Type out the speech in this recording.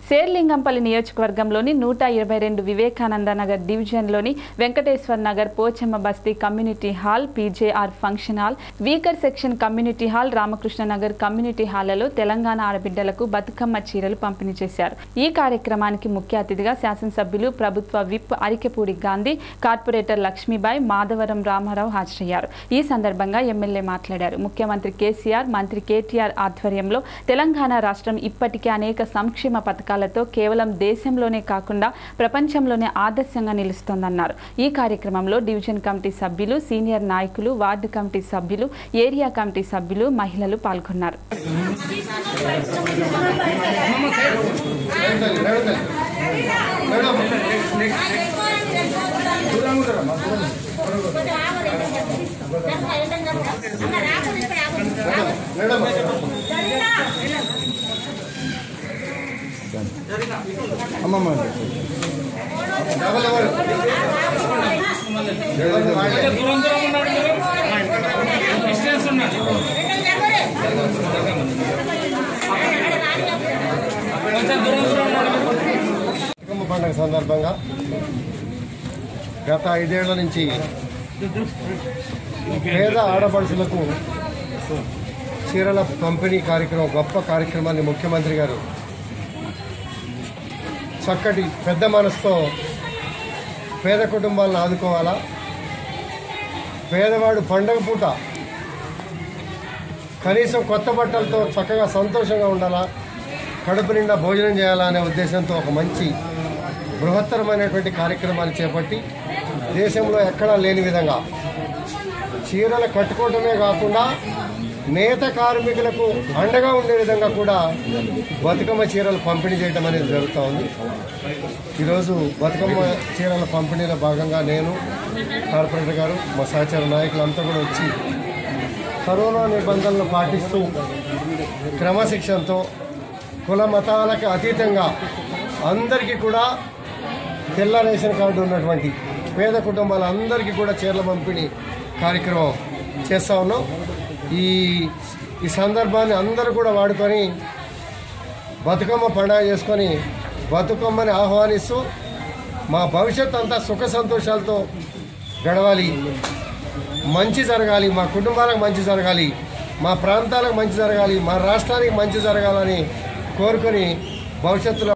శేర్లింగంపల్లి నియోజకవర్గంలోని నూట ఇరవై రెండు వివేకానంద నగర్ డివిజన్లోని Venkateshwar Nagar Pochamma Basti community hall PJR function hall weaker section community hall Ramakrishna Nagar community హాళ్లలో తెలంగాణ ఆడబిడ్డలకు బతుకమ్మ చీరలు పంపిణీ చేశారు ఈ కార్యక్రమానికి ముఖ్య అతిథిగా శాసనసభ్యులు ప్రభుత్వ విప్ అరికెపూడి గాంధీ కార్పొరేటర్ లక్ష్మీబాయి మాధవరం రామారావు హాజరయ్యారు ఈ సందర్భంగా ఎమ్మెల్యే మాట్లాడారు ముఖ్యమంత్రి కేసీఆర్ మంత్రి కేటీఆర్ ఆధ్వర్యంలో తెలంగాణ రాష్ట్రం ఇప్పటికే అనేక సంక్షేమ పథకాలతో కేవలం దేశంలోనే కాకుండా ప్రపంచంలోనే ఆదర్శంగా నిలుస్తోందన్నారు ఈ కార్యక్రమంలో డివిజన్ కమిటీ సభ్యులు సీనియర్ నాయకులు వార్డు కమిటీ సభ్యులు ఏరియా కమిటీ సభ్యులు మహిళలు పాల్గొన్నారు అమ్మమ్మ దూరం దూరం ఉన్నాడు డిస్టెన్స్ ఉన్నాడు కొంచెం దూరం దూరం ఉన్నాడు బతుకమ్మ పండుగ సందర్భంగా గత ఐదేళ్ల నుంచి పేద ఆడపడుచులకు చీరల పంపిణీ కార్యక్రమం గొప్ప కార్యక్రమాన్ని ముఖ్యమంత్రి గారు చక్కటి పెద్ద మనసుతో పేద కుటుంబాలను ఆదుకోవాలా పేదవాడు పండగ పూట కనీసం కొత్త బట్టలతో చక్కగా సంతోషంగా ఉండాలా కడుపు నిండా భోజనం చేయాలా అనే ఉద్దేశంతో ఒక మంచి బృహత్తరమైనటువంటి కార్యక్రమాన్ని చేపట్టి దేశంలో ఎక్కడా లేని విధంగా చీరలు కట్టుకోవటమే కాకుండా నేత కార్మికులకు అండగా ఉండే విధంగా కూడా బతుకమ్మ చీరలు పంపిణీ చేయడం అనేది జరుగుతూ ఉంది ఈరోజు బతుకమ్మ చీరల పంపిణీలో భాగంగా నేను కార్పొరేటర్ గారు మా సహచార నాయకులంతా కూడా వచ్చి కరోనా నిబంధనలు పాటిస్తూ క్రమశిక్షణతో కుల మతాలకు అతీతంగా అందరికీ కూడా తెల్ల రేషన్ కార్డు ఉన్నటువంటి పేద కుటుంబాలందరికీ కూడా చీరల పంపిణీ కార్యక్రమం చేస్తా ఉన్నాం ఈ ఈ సందర్భాన్ని అందరూ కూడా వాడుకొని బతుకమ్మ పండుగ చేసుకొని బతుకమ్మని ఆహ్వానిస్తూ మా భవిష్యత్ అంతా సుఖ సంతోషాలతో గడవాలి మంచి జరగాలి మా కుటుంబాలకు మంచి జరగాలి మా ప్రాంతాలకు మంచి జరగాలి మా రాష్ట్రానికి మంచి జరగాలని కోరుకొని భవిష్యత్తులో